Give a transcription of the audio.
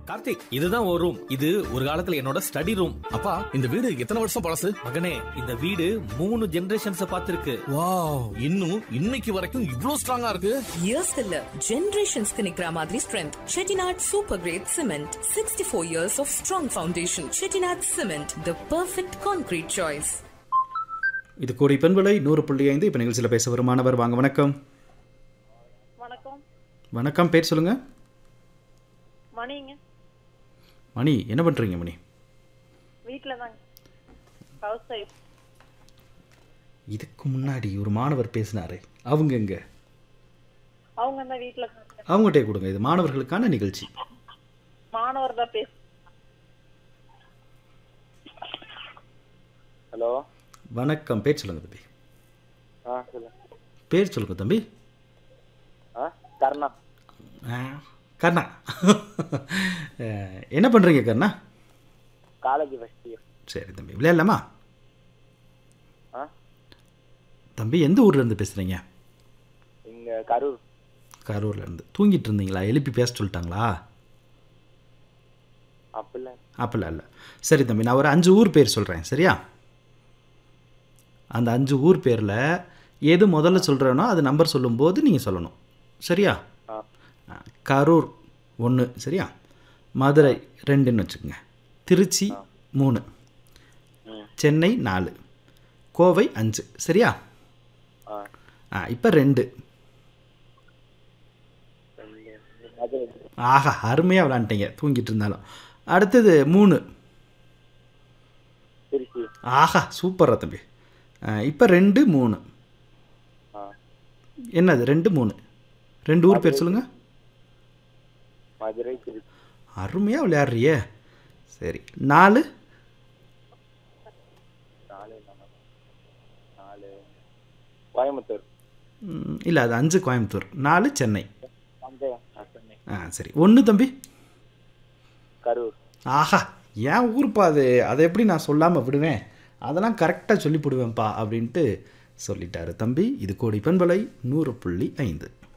கார்த்திக் இதுதான் ஒரு ரூம் இது ஒரு காலத்துல என்னோட ஸ்டடி ரூம் அப்பா இந்த வீடு எத்தனை வருஷம் பழசு மகனே இந்த வீடு மூணு ஜெனரேஷன்ஸ் பார்த்திருக்கு வாவ் இன்னும் இன்னைக்கு வரைக்கும் இவ்ளோ ஸ்ட்ராங்கா இருக்கு இயர்ஸ் இல்ல ஜெனரேஷன்ஸ்க்கு நிக்கிற மாதிரி strength Chettinad super grade cement sixty four years of strong foundation Chettinad cement the perfect concrete choice இது கோடி பெண்விலை நூறு புள்ளி ஐந்து இப்போ நிகழ்ச்சியில் பேச வரும் மாணவர் வாங்க வணக்கம் வணக்கம் வணக்கம் பேர் சொல்லுங்க மணிங்க மணி என்ன பண்ணுறீங்க மணி வீட்டில் தாங்க ஹவுஸ் ஒய்ஃப் இதுக்கு முன்னாடி ஒரு மாணவர் பேசினாரு அவங்க எங்க அவங்க தான் வீட்டில் அவங்ககிட்டே கொடுங்க இது மாணவர்களுக்கான நிகழ்ச்சி மாணவர் தான் பேசு ஹலோ வணக்கம் பேர் சொல்லுங்க தம்பி ஆ சொல்லு பேர் சொல்லுங்க தம்பி ஆ கர்ணா ஆ, கர்ணா அஹ், என்ன பண்ணுறீங்க கர்ணா காலேஜ் ஃபஸ்ட் இயர் சரி தம்பி விளையாடலாமா ஆ தம்பி எந்த ஊர்லேருந்து பேசுகிறீங்க இங்கே கரூர் கரூர்லேருந்து தூங்கிட்டு இருந்தீங்களா எழுப்பி பேச சொல்லிட்டாங்களா அப்படிலாம் அப்படிலாம் இல்லை சரி தம்பி நான் ஒரு அஞ்சு ஊர் பேர் சொல்கிறேன் சரியா அந்த அஞ்சு ஊர் பேரில் எது முதல்ல சொல்கிறேனோ அது நம்பர் சொல்லும்போது நீங்கள் சொல்லணும் சரியா ஆ ஆ, கரூர் ஒன்று சரியா மதுரை ரெண்டுன்னு வச்சுக்கோங்க திருச்சி மூணு சென்னை நாலு கோவை அஞ்சு சரியா ஆ ஆ இப்போ ரெண்டு மதுரை ஆஹா அருமையாக விளாண்டுட்டீங்க தூங்கிட்டு இருந்தாலும் அடுத்தது மூணு திருச்சி ஆஹா சூப்பரா தம்பி இப்போ ரெண்டு மூணு ஆ என்னது ரெண்டு மூணு ரெண்டு ஊர் பேர் சொல்லுங்கள் மதுரை திருச்சி அருமையாக விளையாடுறியே சரி நாலு நாலு என்னன்னா? நாலு கோயம்புத்தூர் இல்லை அது அஞ்சு கோயம்புத்தூர் நாலு சென்னை தஞ்சை ஆ, சென்னை ஆ சரி ஒன்று தம்பி கரூர் ஆஹா ஏன் ஊர்ப்பா அது அதை எப்படி நான் சொல்லாமல் விடுவேன் அதெல்லாம் கரெக்டாக சொல்லி போடுவேன்ப்பா அப்படின்ட்டு சொல்லிட்டாரு தம்பி இது கோடி பண்பலை நூறு புள்ளி ஐந்து